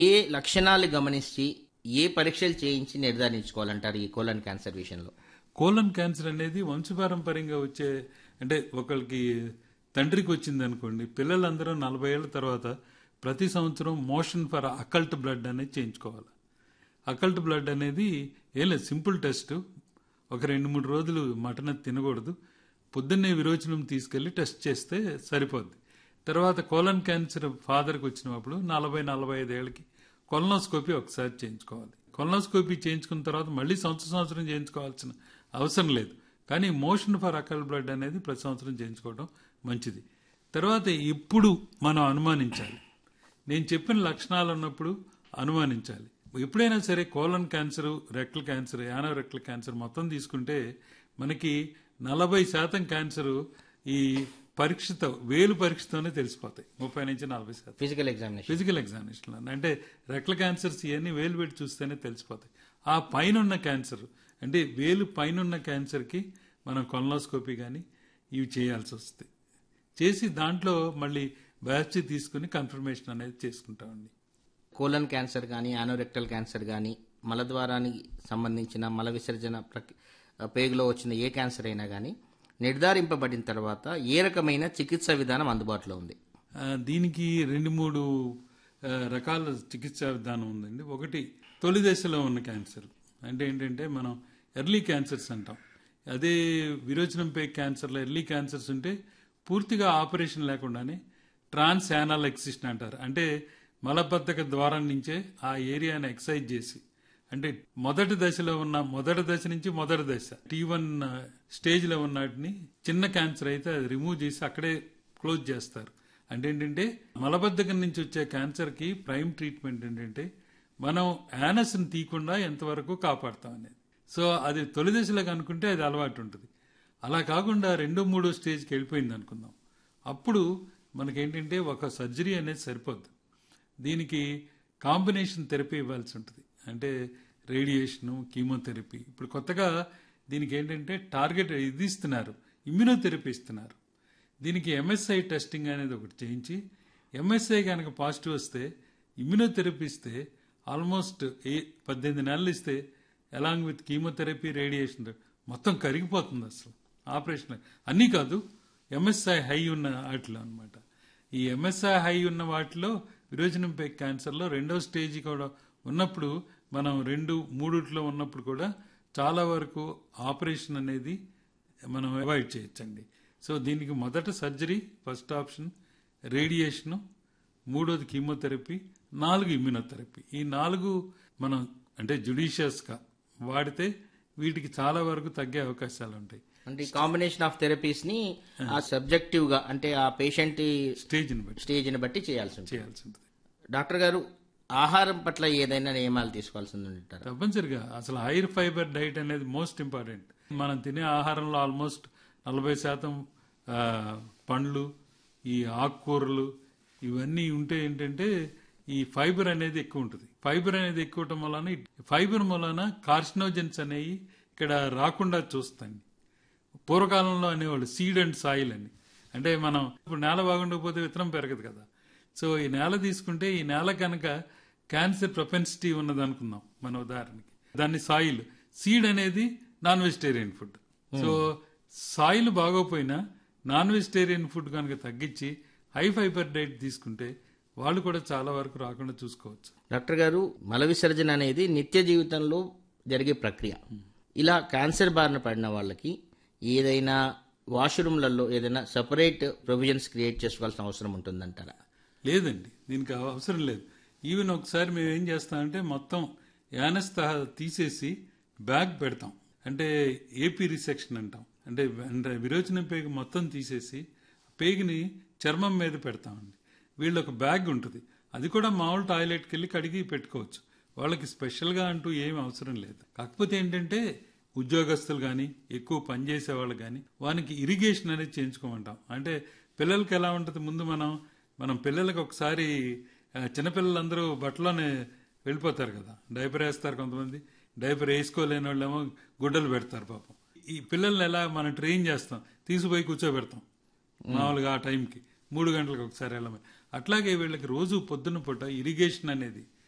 ఏ లక్షణాలు గమనించి ఏ పరీక్షలు చేయించి నిర్ధారించుకోవాలంటారు ఈ కోలన్ క్యాన్సర్ విషయంలో కోలన్ క్యాన్సర్ అనేది వంశపారంపర్యంగా వచ్చే అంటే ఒకరికి తండ్రికి వచ్చింది అనుకోండి పిల్లలందరూ నలభై ఏళ్ళ తర్వాత ప్రతి సంవత్సరం మోషన్ ఫర్ అకల్ట్ బ్లడ్ అనేది చేయించుకోవాలి అకల్ట్ బ్లడ్ అనేది ఏం లేదు సింపుల్ టెస్ట్ ఒక రెండు మూడు రోజులు మటన్ తినకూడదు పొద్దున్నే విరోచనం తీసుకెళ్లి టెస్ట్ చేస్తే సరిపోద్ది తర్వాత కోలన్ క్యాన్సర్ ఫాదర్కి వచ్చినప్పుడు నలభై నలభై ఐదేళ్ళకి కొలనోస్కోపీ ఒకసారి చేయించుకోవాలి కొలనోస్కోపీ చేయించుకున్న తర్వాత మళ్ళీ సంవత్సరం సంవత్సరం చేయించుకోవాల్సిన అవసరం లేదు కానీ మోషన్ ఫర్ అకల్ బ్లడ్ అనేది ప్రతి సంవత్సరం చేయించుకోవడం మంచిది తర్వాత ఇప్పుడు మనం అనుమానించాలి నేను చెప్పిన లక్షణాలు ఉన్నప్పుడు అనుమానించాలి ఎప్పుడైనా సరే colon cancer rectal cancer ano rectal cancer మొత్తం తీసుకుంటే మనకి నలభై శాతం క్యాన్సర్ ఈ పరీక్షతో వేలు పరీక్షతోనే తెలిసిపోతాయి ముప్పై నుంచి నలభై శాతం ఫిజికల్ ఎగ్జామినేషన్ ఫిజికల్ ఎగ్జామినేషన్ అంటే రెక్ల క్యాన్సర్స్ ఇవన్నీ వేలు పెట్టి చూస్తేనే తెలిసిపోతాయి ఆ పైన ఉన్న క్యాన్సర్ అంటే వేలు పైన ఉన్న క్యాన్సర్కి మనం కొలనోస్కోపీ కానీ ఇవి చేయాల్సి వస్తుంది చేసి దాంట్లో మళ్ళీ బయాప్సీ తీసుకుని కన్ఫర్మేషన్ అనేది చేసుకుంటామండి కోలన్ క్యాన్సర్ కానీ యానోరెక్టల్ క్యాన్సర్ కానీ మలద్వారానికి సంబంధించిన మల విసర్జన ప్రక్ పేగులో వచ్చిన ఏ క్యాన్సర్ అయినా కానీ నిర్ధారింపబడిన తర్వాత ఏ రకమైన చికిత్స విధానం అందుబాటులో ఉంది ఆ, దీనికి రెండు మూడు ఆ, రకాల చికిత్సా విధానం ఉందండి ఒకటి తొలి దశలో ఉన్న క్యాన్సర్ అంటే ఏంటంటే మనం ఎర్లీ క్యాన్సర్స్ అంటాం అదే విరోచనం పే క్యాన్సర్లో ఎర్లీ క్యాన్సర్స్ ఉంటే పూర్తిగా ఆపరేషన్ లేకుండానే ట్రాన్స్ యానల్ ఎక్సిషన్ అంటారు అంటే మలబద్ధక ద్వారం నుంచే ఆ ఏరియాని ఎక్సైజ్ చేసి అంటే మొదటి దశలో ఉన్న మొదటి దశ నుంచి మొదటి దశ టీ వన్ స్టేజ్ లో ఉన్నటిని చిన్న క్యాన్సర్ అయితే అది రిమూవ్ చేసి అక్కడే క్లోజ్ చేస్తారు అంటే ఏంటంటే మలబద్ధకం నుంచి వచ్చే క్యాన్సర్ కి ప్రైమ్ ట్రీట్మెంట్ ఏంటంటే మనం యానస్ ని తీయకుండా ఎంతవరకు కాపాడతాం అనేది సో అది తొలి దశలో అనుకుంటే అది అలవాటు ఉంటుంది అలా కాకుండా రెండు మూడో స్టేజ్కి వెళ్ళిపోయింది అనుకుందాం అప్పుడు మనకేంటంటే ఒక సర్జరీ అనేది సరిపోద్ది దీనికి కాంబినేషన్ థెరపీ ఇవ్వాల్సి ఉంటుంది అంటే రేడియేషను కీమోథెరపీ ఇప్పుడు కొత్తగా దీనికి ఏంటంటే టార్గెట్ ఇది ఇస్తున్నారు ఇమ్యూనోథెరపీ ఇస్తున్నారు దీనికి ఎంఎస్ఐ టెస్టింగ్ అనేది ఒకటి చేయించి ఎంఎస్ఐ కనుక పాజిటివ్ వస్తే ఇమ్యూనోథెరపీ ఇస్తే ఆల్మోస్ట్ ఏ పద్దెనిమిది నెలలు ఇస్తే అలాంగ్ విత్ కీమోథెరపీ రేడియేషన్ మొత్తం కరిగిపోతుంది అసలు ఆపరేషన్ అన్నీ కాదు ఎంఎస్ఐ హై ఉన్న వాటిలో అనమాట ఈ ఎంఎస్ఐ హై ఉన్న వాటిలో విరోచనం పే క్యాన్సర్లో రెండో స్టేజ్ కూడా ఉన్నప్పుడు మనం రెండు మూడిట్లో ఉన్నప్పుడు కూడా చాలా వరకు ఆపరేషన్ అనేది మనం అవాయిడ్ చేయొచ్చండి సో దీనికి మొదట సర్జరీ ఫస్ట్ ఆప్షన్ రేడియేషను మూడోది కీమోథెరపీ నాలుగు ఇమ్యూనోథెరపీ ఈ నాలుగు మనం అంటే జుడిషియస్గా వాడితే వీటికి చాలా వరకు తగ్గే అవకాశాలు ఉంటాయి అంటే కాంబినేషన్ ఆఫ్ థెరపీస్ ని ఆ సబ్జెక్టివ్ గా అంటే ఆ పేషెంట్ స్టేజ్ని బట్టి స్టేజ్ ని బట్టి చేయాల్సి ఉంటుంది చేయాల్సి ఉంటుంది డాక్టర్ గారు ఆహారం పట్ల ఏదైనా నియమాలు తీసుకోవాల్సి ఉంటారు తప్పనిసరిగా అసలు హైర్ ఫైబర్ డైట్ అనేది మోస్ట్ ఇంపార్టెంట్ మనం తినే ఆహారంలో ఆల్మోస్ట్ నలభై శాతం ఆ, పండ్లు ఈ ఆకుకూరలు ఇవన్నీ ఉంటే ఏంటంటే ఈ ఫైబర్ అనేది ఎక్కువ ఉంటుంది ఫైబర్ అనేది ఎక్కువ ఉండటం వలన ఈ ఫైబర్ వలన కార్సినోజన్స్ అనేవి ఇక్కడ రాకుండా చూస్తాయి పూర్వకాలంలో అనేవాళ్ళు సీడ్ అండ్ సాయిల్ అని అంటే మనం ఇప్పుడు నేల బాగుండకపోతే విత్తనం పెరగదు కదా సో ఈ నేల తీసుకుంటే ఈ నేల కనుక క్యాన్సర్ ప్రొపెన్సిటీ ఉన్నది అనుకుందాం మన ఉదాహరణకి దాన్ని సాయిల్ సీడ్ అనేది non vegetarian food so soil బాగోపోయినా నాన్ వెజిటేరియన్ ఫుడ్ కనుక తగ్గించి హై ఫైబర్ డైట్ తీసుకుంటే వాళ్ళు కూడా చాలా వరకు రాకుండా చూసుకోవచ్చు డాక్టర్ గారు మల విసర్జన అనేది నిత్య జీవితంలో జరిగే ప్రక్రియ ఇలా క్యాన్సర్ బారిన పడిన వాళ్ళకి ఏదైనా వాష్రూమ్లలో ఏదైనా సపరేట్ ప్రొవిజన్స్ క్రియేట్ చేసుకోవాల్సిన అవసరం ఉంటుందంటారా లేదండి దీనికి అవసరం లేదు ఈవెన్ ఒకసారి మేము ఏం చేస్తామంటే మొత్తం యానస్ తా- తీసేసి బ్యాగ్ పెడతాం అంటే ఏపీ రిసెక్షన్ అంటాం అంటే అంటే విరోచన పేగు మొత్తం తీసేసి పేగుని చర్మం మీద పెడతామండి వీళ్ళు ఒక బ్యాగ్ ఉంటుంది అది కూడా మామూలు టాయిలెట్కి వెళ్ళి కడిగి పెట్టుకోవచ్చు వాళ్ళకి స్పెషల్గా అంటూ ఏం అవసరం లేదు కాకపోతే ఏంటంటే ఉద్యోగస్తులు కానీ ఎక్కువ పనిచేసే వాళ్ళు కానీ వానికి ఇరిగేషన్ అనేది చేయించుకోమంటాం అంటే పిల్లలకి ఎలా ఉంటుంది ముందు మనం మనం పిల్లలకి ఒకసారి ఆ, చిన్నపిల్లలందరూ బట్టలోనే వెళ్ళిపోతారు కదా డైపర్ వేస్తారు కొంతమంది డైపర్ వేసుకోలేని వాళ్ళేమో గుడ్డలు పెడతారు పాపం ఈ పిల్లల్ని ఎలా మనం ట్రైన్ చేస్తాం తీసుకుపోయి కూర్చోబెడతాం మామూలుగా ఆ టైంకి మూడు గంటలకు ఒకసారి వెళ్ళమని అట్లాగే వీళ్ళకి రోజు పొద్దున్న పూట ఇరిగేషన్ అనేది